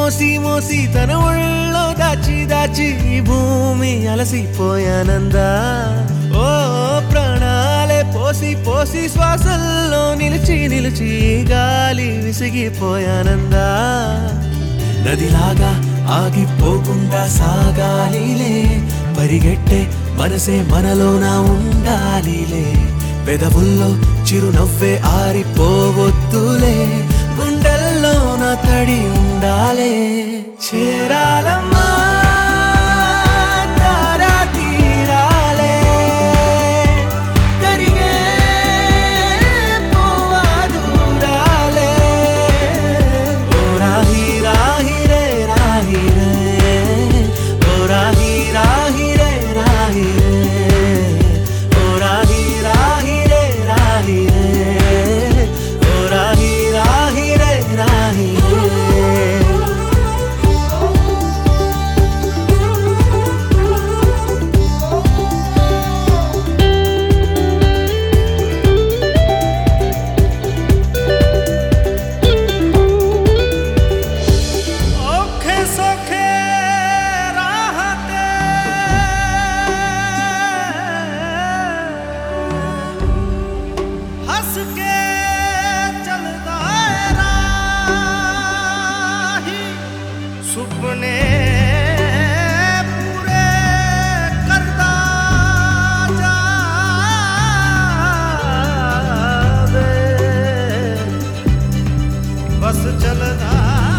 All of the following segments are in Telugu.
మోసి మోసి తన ఒళ్ళో దాచి దాచి ఈ భూమి అలసిపోయానందా ఓ ప్రాణాలే పోసి పోసి శ్వాసల్లో నిలిచి నిలిచి ఈ గాలి విసిగిపోయానందా నదిలాగా ఆగిపోకుండా సాగాలిలే పరిగెట్టే మనసే మనలోన ఉండాలిలే పెదవుల్లో చిరునవ్వే ఆరిపోవద్దులే గుండెల్లో నా తడి ఉండాలే చేరాలమ్మా తారా తీరాలే కరిగే పోవా దూరాలే ఓ రాహి రాహి రే రాహి రే ఓ రాహి రాహి రే రాహి రే ఓ రాహి రాహి రే రాహి రే ఓ రాహి రాహి రే రాహి రే ਔਖੇ ਸੌਖੇ ਰਾਹ ਤੇ ਹੱਸ ਕੇ ਚੱਲਦਾ ਏ ਰਾਹੀ ਸੁਪਨੇ ਪੂਰੇ ਕਰਦਾ ਜਾਵੇ ਬਸ ਚੱਲਦਾ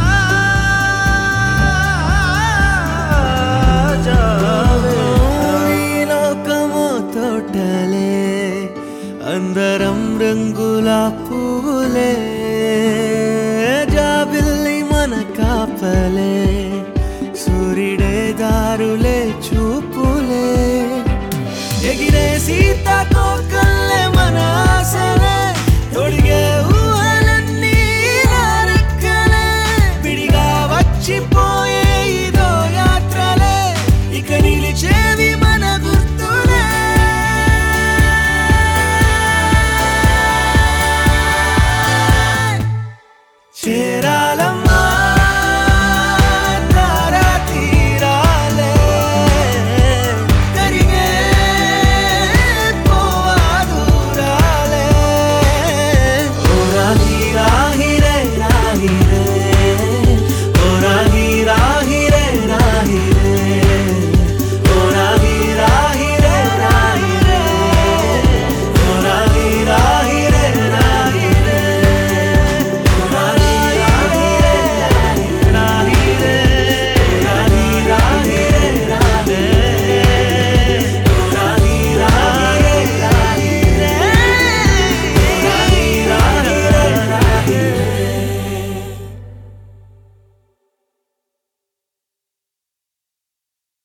ਜਾਵੇ ఈ లోకము తోటలే అందరం రంగుల పువ్వులే జాబిల్లి మన కాపలే సూర్యుడే దారులే చూపులే ఎగిరే సీతాకోకల్లే మన ఆశలే